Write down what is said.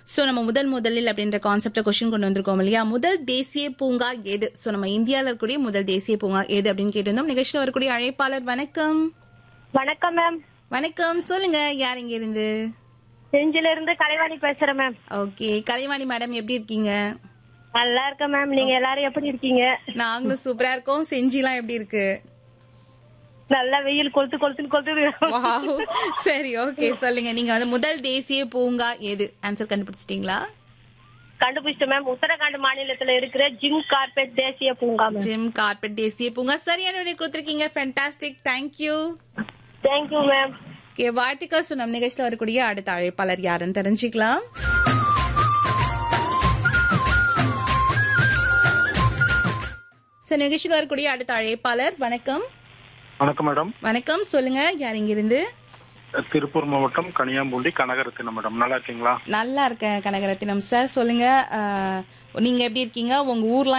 So நம்ம முதல் முதலில் அப்படின்ற கான்செப்ட கொஸ்டின் கொண்டு வந்திருக்கோம் இல்லையா முதல் தேசிய பூங்கா எது சோ நம்ம இந்தியால இருக்கக்கூடிய முதல் தேசிய பூங்கா எது அப்படின்னு கேட்டிருந்தோம் நிகழ்ச்சியில் வரக்கூடிய அழைப்பாளர் வணக்கம் வணக்கம் மேம் வணக்கம் சொல்லுங்க யார் இங்க இருந்து செஞ்சில இருந்து கலைவாணி பேசுறேன் மேம் ஓகே கலைவாணி மேடம் எப்படி இருக்கீங்க நல்லா இருக்கேன் மேம் நீங்க எல்லாரும் எப்படி இருக்கீங்க நாங்களும் சூப்பரா இருக்கோம் செஞ்சிலாம் எப்படி இருக்கு நல்லா வெயில் கொளுத்து கொளுத்துன்னு கொளுத்துது Wow. சரி ஓகே சொல்லுங்க நீங்க வந்து முதல் தேசிய பூங்கா எது ஆன்சர் கண்டுபிடிச்சிட்டீங்களா கண்டுபிடிச்சிட்டேன் மேம் உத்தரகாண்ட் மாநிலத்துல இருக்கிற ஜிம் கார்பெட் தேசிய பூங்கா மேம் ஜிம் கார்பெட் தேசிய பூங்கா சரியான விடை கொடுத்திருக்கீங்க fantastic thank you thank you ma'am okay வாழ்த்துக்கள் ஸோ நம்ம நிகழ்ச்சியில் வரக்கூடிய அடுத்த அழைப்பாளர் யாருன்னு தெரிஞ்சுக்கலாம் ஸோ நிகழ்ச்சியில் வரக்கூடிய அடுத்த அழைப்பாளர் வணக்கம் வணக்கம் மேடம் வணக்கம் சொல்லுங்க யார் இங்கிருந்து திருப்பூர் மாவட்டம் கனியாம்பூண்டி கனகரத்தினம் மேடம் நல்லா இருக்கீங்களா நல்லா இருக்கேன் கனகரத்தினம் சார் சொல்லுங்க அஹ், நீங்க எப்படி இருக்கீங்க உங்க ஊர்லாம்